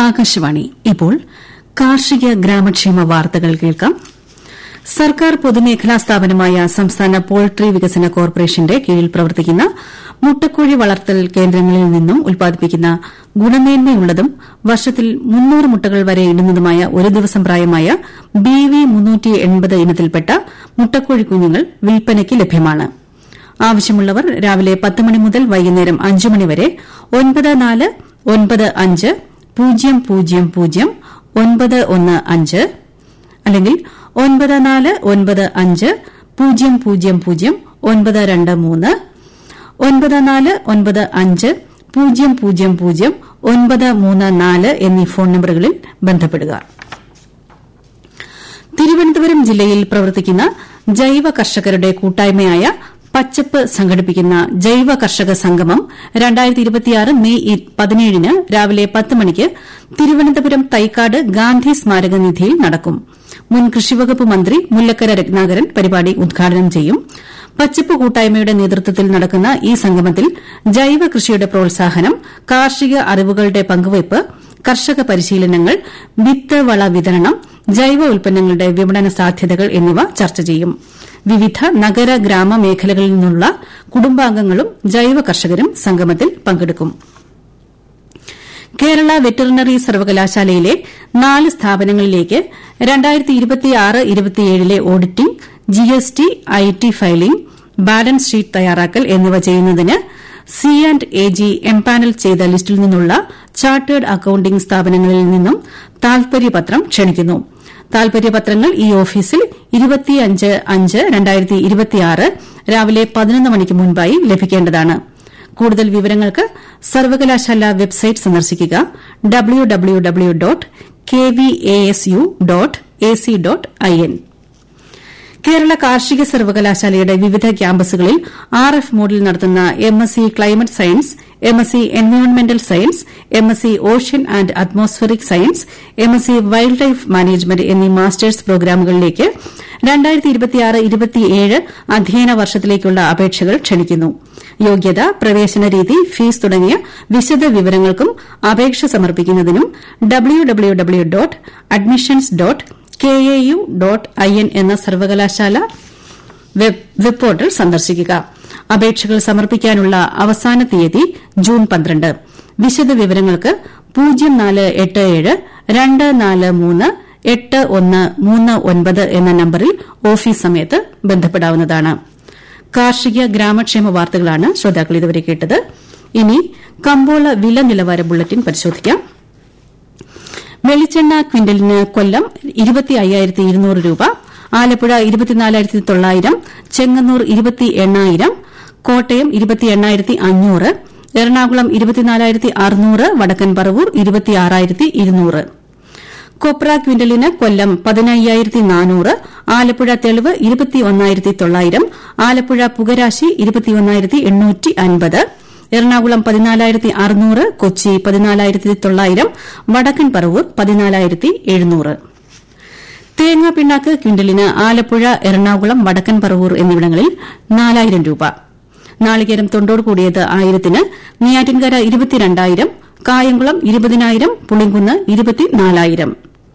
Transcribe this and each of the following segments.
ആകാശവാണി ഇപ്പോൾ കാർഷിക ഗ്രാമക്ഷേമ വാർത്തകൾ കേൾക്കാം സർക്കാർ പൊതുമേഖലാ സ്ഥാപനമായ സംസ്ഥാന പോൾട്രി വികസന കോർപ്പറേഷന്റെ കീഴിൽ പ്രവർത്തിക്കുന്ന മുട്ടക്കോഴി വളർത്തൽ കേന്ദ്രങ്ങളിൽ നിന്നും ഉൽപ്പാദിപ്പിക്കുന്ന ഗുണമേന്മയുള്ളതും വർഷത്തിൽ മുന്നൂറ് മുട്ടകൾ വരെ ഇടുന്നതുമായ ഒരു ദിവസം പ്രായമായ ബി വി ഇനത്തിൽപ്പെട്ട മുട്ടക്കോഴി കുഞ്ഞുങ്ങൾ വിൽപ്പനയ്ക്ക് ലഭ്യമാണ് ആവശ്യമുള്ളവർ രാവിലെ പത്ത് മണി മുതൽ വൈകുന്നേരം അഞ്ച് മണി വരെ ഒൻപത് നാല് ഒൻപത് അഞ്ച് പൂജ്യം പൂജ്യം പൂജ്യം ഒൻപത് ഒന്ന് അഞ്ച് അല്ലെങ്കിൽ ഒൻപത് നാല് ഒൻപത് അഞ്ച് പൂജ്യം പൂജ്യം പൂജ്യം ഒൻപത് രണ്ട് മൂന്ന് ഒൻപത് നാല് ഒൻപത് അഞ്ച് പൂജ്യം പൂജ്യം പൂജ്യം ഒൻപത് മൂന്ന് നാല് എന്നീ ഫോൺ നമ്പറുകളിൽ ബന്ധപ്പെടുക തിരുവനന്തപുരം ജില്ലയിൽ പ്രവർത്തിക്കുന്ന ജൈവ കർഷകരുടെ കൂട്ടായ്മയായ പച്ചപ്പ് സംഘടിപ്പിക്കുന്ന ജൈവ കർഷക സംഗമം മെയ് പതിനേഴിന് രാവിലെ പത്ത് മണിക്ക് തിരുവനന്തപുരം തൈക്കാട് ഗാന്ധി സ്മാരക നിധിയിൽ നടക്കും മുൻ കൃഷിവകുപ്പ് മന്ത്രി മുല്ലക്കര രത്നാകരൻ പരിപാടി ഉദ്ഘാടനം ചെയ്യും പച്ചപ്പ് കൂട്ടായ്മയുടെ നേതൃത്വത്തിൽ നടക്കുന്ന ഈ സംഗമത്തിൽ ജൈവ കൃഷിയുടെ പ്രോത്സാഹനം കാർഷിക അറിവുകളുടെ പങ്കുവയ്പ് കർഷക പരിശീലനങ്ങൾ വിത്ത് വള വിതരണം ജൈവ ഉൽപ്പന്നങ്ങളുടെ വിപണന സാധ്യതകൾ എന്നിവ ചർച്ച ചെയ്യും വിവിധ നഗര ഗ്രാമ മേഖലകളിൽ നിന്നുള്ള കുടുംബാംഗങ്ങളും ജൈവ കർഷകരും സംഗമത്തിൽ പങ്കെടുക്കും കേരള വെറ്ററിനറി സർവകലാശാലയിലെ നാല് സ്ഥാപനങ്ങളിലേക്ക് ലെ auditing GST IT filing balance sheet തയ്യാറാക്കൽ എന്നിവ ചെയ്യുന്നതിന് C and A G empanel ചെയ്ത ലിസ്റ്റിൽ നിന്നുള്ള ചാർട്ടേഡ് അക്കൌണ്ടിംഗ് സ്ഥാപനങ്ങളിൽ നിന്നും താൽപര്യപത്രം ക്ഷണിക്കുന്നു താൽപര്യപത്രങ്ങൾ ഈ ഓഫീസിൽ രാവിലെ പതിനൊന്ന് മണിക്ക് മുൻപായി ലഭിക്കേണ്ടതാണ് കൂടുതൽ വിവരങ്ങൾക്ക് സർവകലാശാല വെബ്സൈറ്റ് സന്ദർശിക്കുക W W W dot K V A S U dot A C dot I N Kerala കാർഷിക സർവകലാശാലയുടെ വിവിധ ക്യാമ്പസുകളിൽ ആർ എഫ് മോഡിൽ നടത്തുന്ന M S C climate science M S C എൻവയോൺമെന്റൽ science M S C ocean and atmospheric science M S C wildlife management എന്നീ masters പ്രോഗ്രാമുകളിലേക്ക് അധ്യയന വർഷത്തിലേക്കുള്ള അപേക്ഷകൾ ക്ഷണിക്കുന്നു യോഗ്യത പ്രവേശന രീതി ഫീസ് തുടങ്ങിയ വിശദ വിവരങ്ങൾക്കും അപേക്ഷ സമർപ്പിക്കുന്നതിനും W W W dot admissions dot K A U dot I N എന്ന സർവകലാശാല വെബ് പോർട്ടൽ സന്ദർശിക്കുക അപേക്ഷകൾ സമർപ്പിക്കാനുള്ള അവസാന തീയതി ജൂൺ പന്ത്രണ്ട് വിശദ വിവരങ്ങൾക്ക് പൂജ്യം നാല് എട്ട് ഏഴ് രണ്ട് നാല് മൂന്ന് എട്ട് ഒന്ന് മൂന്ന് ഒൻപത് എന്ന നമ്പറിൽ ഓഫീസ് സമയത്ത് ബന്ധപ്പെടാവുന്നതാണ് കാർഷിക ഗ്രാമക്ഷേമ വാർത്തകളാണ് ശ്രോതാക്കൾ ഇതുവരെ കേട്ടത് ഇനി കമ്പോള വില നിലവാര ബുള്ളറ്റിൻ പരിശോധിക്കാം വെളിച്ചെണ്ണ ക്വിന്റലിന് കൊല്ലം ഇരുപത്തി അയ്യായിരത്തി ഇരുന്നൂറ് രൂപ ആലപ്പുഴ ഇരുപത്തിനാലായിരത്തി തൊള്ളായിരം ചെങ്ങന്നൂർ ഇരുപത്തി എണ്ണായിരം കോട്ടയം ഇരുപത്തി എണ്ണായിരത്തി അഞ്ഞൂറ് എറണാകുളം ഇരുപത്തിനാലായിരത്തി അറുന്നൂറ് വടക്കൻ പറവൂർ ഇരുപത്തിയാറായിരത്തി ഇരുന്നൂറ് കൊപ്ര ക്വിന്റലിന് കൊല്ലം പതിനയ്യായിരത്തി നാനൂറ് ആലപ്പുഴ തെളിവ് ഇരുപത്തിയൊന്നായിരത്തി തൊള്ളായിരം ആലപ്പുഴ പുകരാശി ഇരുപത്തിയൊന്നായിരത്തി എണ്ണൂറ്റി അൻപത് എറണാകുളം പതിനാലായിരത്തി അറുന്നൂറ് കൊച്ചി പതിനാലായിരത്തി തൊള്ളായിരം വടക്കൻ പറവൂർ പതിനാലായിരത്തി എഴുന്നൂറ് തേങ്ങാ പിണ്ണാക്ക് ക്വിന്റലിന് ആലപ്പുഴ എറണാകുളം വടക്കൻ പറവൂർ എന്നിവിടങ്ങളിൽ നാലായിരം രൂപ നാളികേരം തൊണ്ടോട് കൂടിയത് ആയിരത്തിന് നെയ്യാറ്റിൻകര ഇരുപത്തിരണ്ടായിരം കായംകുളം ഇരുപതിനായിരം പുളിങ്കുന്ന് ഇരുപത്തിനാലായിരം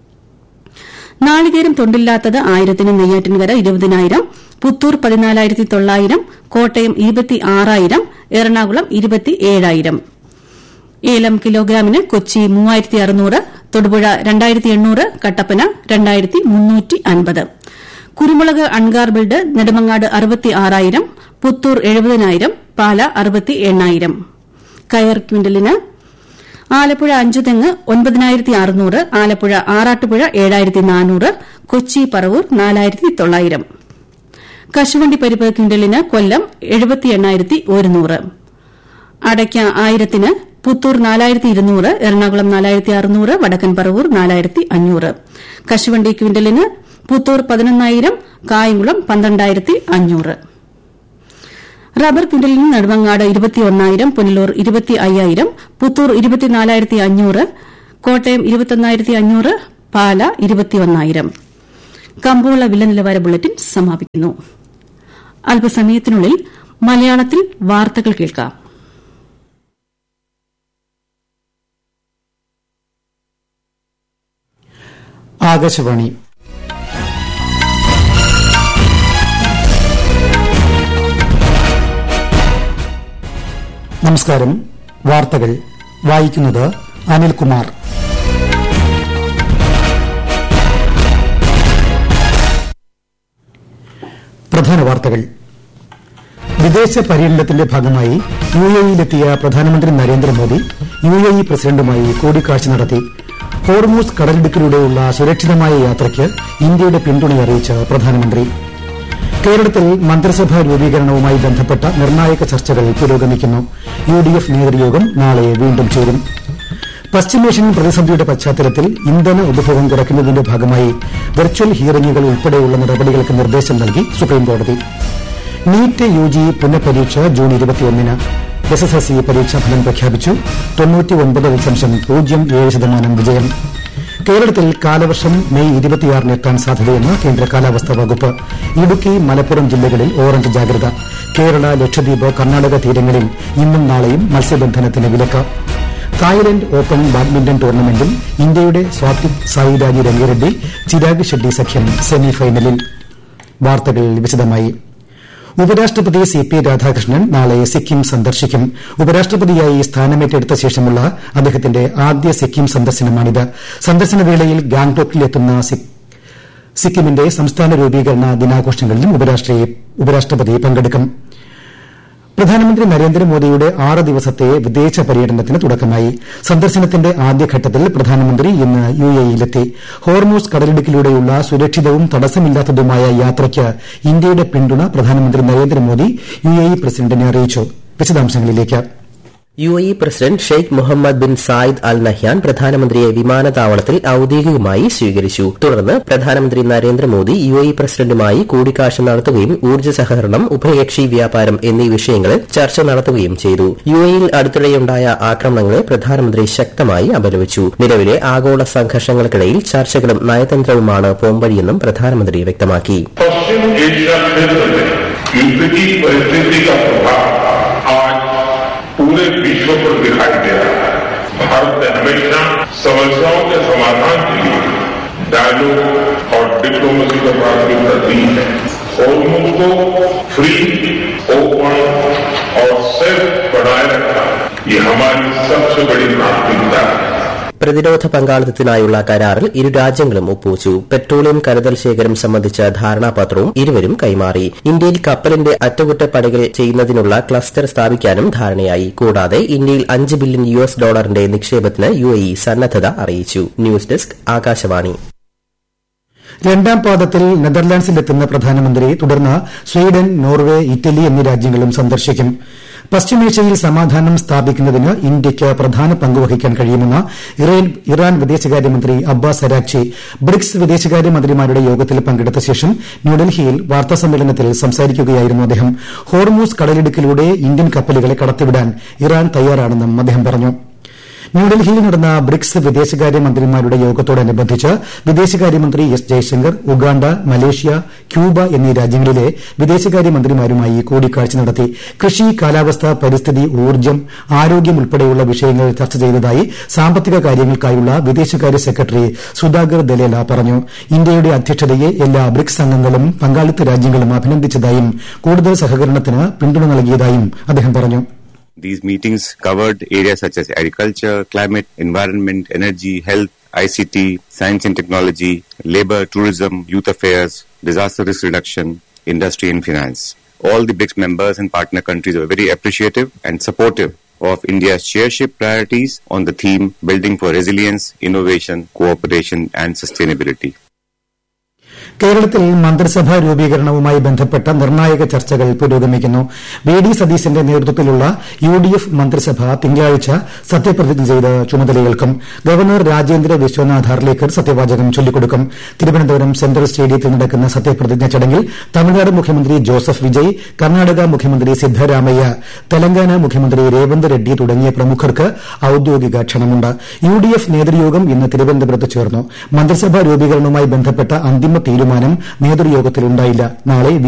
നാളികേരം തൊണ്ടില്ലാത്തത് ആയിരത്തിന് നെയ്യാറ്റിൻകര ഇരുപതിനായിരം പുത്തൂർ പതിനാലായിരത്തി തൊള്ളായിരം കോട്ടയം ഇരുപത്തി ആറായിരം എറണാകുളം ഇരുപത്തി ഏഴായിരം ഏലം കിലോഗ്രാമിന് കൊച്ചി മൂവായിരത്തി അറുന്നൂറ് തൊടുപുഴ രണ്ടായിരത്തി എണ്ണൂറ് കട്ടപ്പന രണ്ടായിരത്തി മുന്നൂറ്റി അൻപത് കുരുമുളക് അൺഗാർബിൾഡ് നെടുമങ്ങാട് അറുപത്തി ആറായിരം പുത്തൂർ എഴുപതിനായിരം പാല അറുപത്തി എണ്ണായിരം കയർ ക്വിന്റലിന് ആലപ്പുഴ അഞ്ചുതെങ്ങ് ഒൻപതിനായിരത്തി അറുന്നൂറ് ആലപ്പുഴ ആറാട്ടുപുഴ ഏഴായിരത്തി നാനൂറ് കൊച്ചി പറവൂർ നാലായിരത്തി തൊള്ളായിരം കശുവണ്ടി പരിപ്പ് ക്വിന്റലിന് കൊല്ലം എഴുപത്തി എണ്ണായിരത്തി ഒരുന്നൂറ് അടയ്ക്ക ആയിരത്തിന് പുത്തൂർ നാലായിരത്തി ഇരുന്നൂറ് എറണാകുളം നാലായിരത്തി അറുന്നൂറ് വടക്കൻ പറവൂർ നാലായിരത്തി അഞ്ഞൂറ് കശുവണ്ടി ക്വിന്റലിന് പുത്തൂർ പതിനൊന്നായിരം കായംകുളം പന്ത്രണ്ടായിരത്തി അഞ്ഞൂറ് റബ്ബർ ക്വിന്റലിന് നെടുമങ്ങാട് ഇരുപത്തിയൊന്നായിരം പുനലൂർ ഇരുപത്തി അയ്യായിരം പുത്തൂർ ഇരുപത്തിനാലായിരത്തി അഞ്ഞൂറ് കോട്ടയം ഇരുപത്തൊന്നായിരത്തി അഞ്ഞൂറ് പാല ഇരുപത്തിയൊന്നായിരം കമ്പോള വില നിലവാര ബുള്ളറ്റിൻ സമാപിക്കുന്നു അല്പസമയത്തിനുള്ളിൽ മലയാളത്തിൽ വാർത്തകൾ കേൾക്കാം ആകാശവാണി നമസ്കാരം വാർത്തകൾ വായിക്കുന്നത് അനിൽകുമാർ പ്രധാന വാർത്തകൾ വിദേശ പര്യടനത്തിന്റെ ഭാഗമായി യു എ ഇയിലെത്തിയ പ്രധാനമന്ത്രി നരേന്ദ്രമോദി യു എ ഇ പ്രസിഡന്റുമായി കൂടിക്കാഴ്ച നടത്തി ഹോർമൂസ് കടലിടുക്കിലൂടെയുള്ള സുരക്ഷിതമായ യാത്രയ്ക്ക് ഇന്ത്യയുടെ പിന്തുണയറിയിച്ച് പ്രധാനമന്ത്രി കേരളത്തിൽ മന്ത്രിസഭാ രൂപീകരണവുമായി ബന്ധപ്പെട്ട നിർണായക ചർച്ചകൾ പുരോഗമിക്കുന്നു യു ഡി എഫ് നേതൃയോഗം നാളെ വീണ്ടും ചേരും പശ്ചിമേഷ്യൻ പ്രതിസന്ധിയുടെ പശ്ചാത്തലത്തിൽ ഇന്ധന ഉപഭോഗം കുറയ്ക്കുന്നതിന്റെ ഭാഗമായി വെർച്വൽ ഹിയറിംഗുകൾ ഉൾപ്പെടെയുള്ള നടപടികൾക്ക് നിർദ്ദേശം നൽകി സുപ്രീംകോടതി നീറ്റ് യു ജി പുനഃപരീക്ഷ ജൂൺ ഇരുപത്തിയൊന്നിന് എസ് എസ് എൽ സി പരീക്ഷാഫലം പ്രഖ്യാപിച്ചു തൊണ്ണൂറ്റിയൊൻപത് ദശാംശം പൂജ്യം ഏഴ് ശതമാനം വിജയം കേരളത്തിൽ കാലവർഷം മെയ് ഇരുപത്തിയാറിന് എത്താൻ സാധ്യതയെന്ന് കേന്ദ്ര കാലാവസ്ഥാ വകുപ്പ് ഇടുക്കി മലപ്പുറം ജില്ലകളിൽ ഓറഞ്ച് ജാഗ്രത കേരള ലക്ഷദ്വീപ് കർണാടക തീരങ്ങളിൽ ഇന്നും നാളെയും മത്സ്യബന്ധനത്തിന് വിലക്ക് തായ്ലൻഡ് ഓപ്പൺ ബാഡ്മിന്റൺ ടൂർണമെന്റിൽ ഇന്ത്യയുടെ സ്വാതിക് സായിരാജി രംഗിറെഡ്ഡി ചിരാഗ് ഷെഡ്ഡി സഖ്യം സെമിഫൈനലിൽ വാർത്തകൾ വിശദമായി ഉപരാഷ്ട്രപതി സി പി രാധാകൃഷ്ണൻ നാളെ സിക്കിം സന്ദർശിക്കും ഉപരാഷ്ട്രപതിയായി സ്ഥാനമേറ്റെടുത്ത ശേഷമുള്ള അദ്ദേഹത്തിന്റെ ആദ്യ സിക്കിം സന്ദർശനമാണിത് സന്ദർശന വേളയിൽ ഗാംഗ്ടോക്കിലെത്തുന്ന സിക്കിമിന്റെ സംസ്ഥാന രൂപീകരണ ദിനാഘോഷങ്ങളിലും ഉപരാഷ്ട്രപതി പങ്കെടുക്കും പ്രധാനമന്ത്രി നരേന്ദ്രമോദിയുടെ ആറ് ദിവസത്തെ വിദേശ പര്യടനത്തിന് തുടക്കമായി സന്ദർശനത്തിന്റെ ആദ്യഘട്ടത്തിൽ പ്രധാനമന്ത്രി ഇന്ന് യു എ ഇയിലെത്തി ഹോർമൂസ് കടലിടുക്കിലൂടെയുള്ള സുരക്ഷിതവും തടസ്സമില്ലാത്തതുമായ യാത്രയ്ക്ക് ഇന്ത്യയുടെ പിന്തുണ പ്രധാനമന്ത്രി നരേന്ദ്രമോദി യു എ ഇ പ്രസിഡന്റിനെ അറിയിച്ചു വിശദാംശങ്ങളിലേക്ക് U A E president Sheikh Mohammed bin Zayed Al Nahyan പ്രധാനമന്ത്രിയെ വിമാനത്താവളത്തിൽ ഔദ്യോഗികമായി സ്വീകരിച്ചു തുടർന്ന് പ്രധാനമന്ത്രി നരേന്ദ്രമോദി യു എ ഇ പ്രസിഡന്റുമായി കൂടിക്കാഴ്ച നടത്തുകയും ഊർജ്ജ സഹകരണം ഉഭയകക്ഷി വ്യാപാരം എന്നീ വിഷയങ്ങളിൽ ചർച്ച നടത്തുകയും ചെയ്തു യു എയിൽ അടുത്തിടെയുണ്ടായ ആക്രമണങ്ങളെ പ്രധാനമന്ത്രി ശക്തമായി അപലപിച്ചു നിലവിലെ ആഗോള സംഘർഷങ്ങൾക്കിടയിൽ ചർച്ചകളും നയതന്ത്രവുമാണ് പോംവഴിയെന്നും പ്രധാനമന്ത്രി വ്യക്തമാക്കി पश्चिम एशिया क्षेत्र में युद्ध की परिस्थिति का प्रभाव आज पूरे विश्व पर दिखाई दे रहा है भारत ने हमेशा समस्याओं के समाधान के लिए डायलॉग और डिप्लोमेसी को प्राथमिकता दी है होर्मुज को फ्री ओपन और सेफ बनाए रखना ये हमारी सबसे बड़ी प्राथमिकता है പ്രതിരോധ പങ്കാളിത്തത്തിനായുള്ള കരാറിൽ ഇരു രാജ്യങ്ങളും ഒപ്പുവച്ചു പെട്രോളിയം കരുതൽ ശേഖരം സംബന്ധിച്ച ധാരണാപത്രവും ഇരുവരും കൈമാറി ഇന്ത്യയിൽ കപ്പലിന്റെ അറ്റകുറ്റപ്പണികൾ ചെയ്യുന്നതിനുള്ള ക്ലസ്റ്റർ സ്ഥാപിക്കാനും ധാരണയായി കൂടാതെ ഇന്ത്യയിൽ അഞ്ച് ബില്യൺ യു എസ് ഡോളറിന്റെ നിക്ഷേപത്തിന് യു എ ഇ സന്നദ്ധത അറിയിച്ചു ന്യൂസ് ഡെസ്ക് ആകാശവാണി രണ്ടാം പാദത്തിൽ നെതർലാൻഡ്സിലെത്തുന്ന പ്രധാനമന്ത്രി തുടർന്ന് സ്വീഡൻ നോർവേ ഇറ്റലി എന്നീ രാജ്യങ്ങളും സന്ദർശിക്കും പശ്ചിമേഷ്യയിൽ സമാധാനം സ്ഥാപിക്കുന്നതിന് ഇന്ത്യയ്ക്ക് പ്രധാന പങ്കുവഹിക്കാൻ കഴിയുമെന്ന് ഇറാൻ വിദേശകാര്യമന്ത്രി അബ്ബാസ് അരാക്ചി ബ്രിക്സ് വിദേശകാര്യമന്ത്രിമാരുടെ യോഗത്തിൽ പങ്കെടുത്ത ശേഷം ന്യൂഡൽഹിയിൽ വാർത്താസമ്മേളനത്തിൽ സംസാരിക്കുകയായിരുന്നു അദ്ദേഹം ഹോർമൂസ് കടലിടുക്കിലൂടെ ഇന്ത്യൻ കപ്പലുകളെ കടത്തിവിടാൻ ഇറാൻ തയ്യാറാണെന്നും അദ്ദേഹം പറഞ്ഞു ന്യൂഡൽഹിയിൽ നടന്ന ബ്രിക്സ് വിദേശകാര്യമന്ത്രിമാരുടെ യോഗത്തോടനുബന്ധിച്ച് വിദേശകാര്യമന്ത്രി S Jaishankar Uganda Malaysia Cuba എന്നീ രാജ്യങ്ങളിലെ വിദേശകാര്യമന്ത്രിമാരുമായി കൂടിക്കാഴ്ച നടത്തി കൃഷി കാലാവസ്ഥ പരിസ്ഥിതി ഊർജ്ജം ആരോഗ്യം ഉൾപ്പെടെയുള്ള വിഷയങ്ങൾ ചർച്ച ചെയ്തതായി സാമ്പത്തിക കാര്യങ്ങൾക്കായുള്ള വിദേശകാര്യ സെക്രട്ടറി സുധാകർ ദലേല പറഞ്ഞു ഇന്ത്യയുടെ അധ്യക്ഷതയെ എല്ലാ ബ്രിക്സ് അംഗങ്ങളും പങ്കാളിത്ത രാജ്യങ്ങളും അഭിനന്ദിച്ചതായും കൂടുതൽ സഹകരണത്തിന് പിന്തുണ നൽകിയതായും അദ്ദേഹം പറഞ്ഞു These meetings covered areas such as agriculture, climate, environment, energy, health, ICT, science and technology, labor, tourism, youth affairs, disaster risk reduction, industry and finance. All the BRICS members and partner countries were very appreciative and supportive of India's chairship priorities on the theme building for resilience, innovation, cooperation and sustainability. കേരളത്തിൽ മന്ത്രിസഭാ രൂപീകരണവുമായി ബന്ധപ്പെട്ട നിർണായക ചർച്ചകൾ പുരോഗമിക്കുന്നു V D സതീശന്റെ നേതൃത്വത്തിലുള്ള U D F മന്ത്രിസഭ തിങ്കളാഴ്ച സത്യപ്രതിജ്ഞ ചെയ്ത് ചുമതലയേൽക്കും ഗവർണർ രാജേന്ദ്ര വിശ്വനാഥ് ഹർലേക്കർ സത്യവാചകം ചൊല്ലിക്കൊടുക്കും തിരുവനന്തപുരം സെൻട്രൽ സ്റ്റേഡിയത്തിൽ നടക്കുന്ന സത്യപ്രതിജ്ഞ ചടങ്ങിൽ തമിഴ്നാട് മുഖ്യമന്ത്രി ജോസഫ് വിജയ് കർണാടക മുഖ്യമന്ത്രി സിദ്ധരാമയ്യ തെലങ്കാന മുഖ്യമന്ത്രി രേവന്ത് റെഡ്ഡി തുടങ്ങിയ പ്രമുഖർക്ക് ഔദ്യോഗിക ക്ഷണമുണ്ട് യു ഡി എഫ് നേതൃയോഗം ഇന്ന് തിരുവനന്തപുരത്ത് ചേർന്നു മന്ത്രിസഭാ രൂപീകരണവുമായി ബന്ധപ്പെട്ട അന്തിമ തീരുമാനം നേതൃയോഗത്തിലുണ്ടായില്ല നാളെ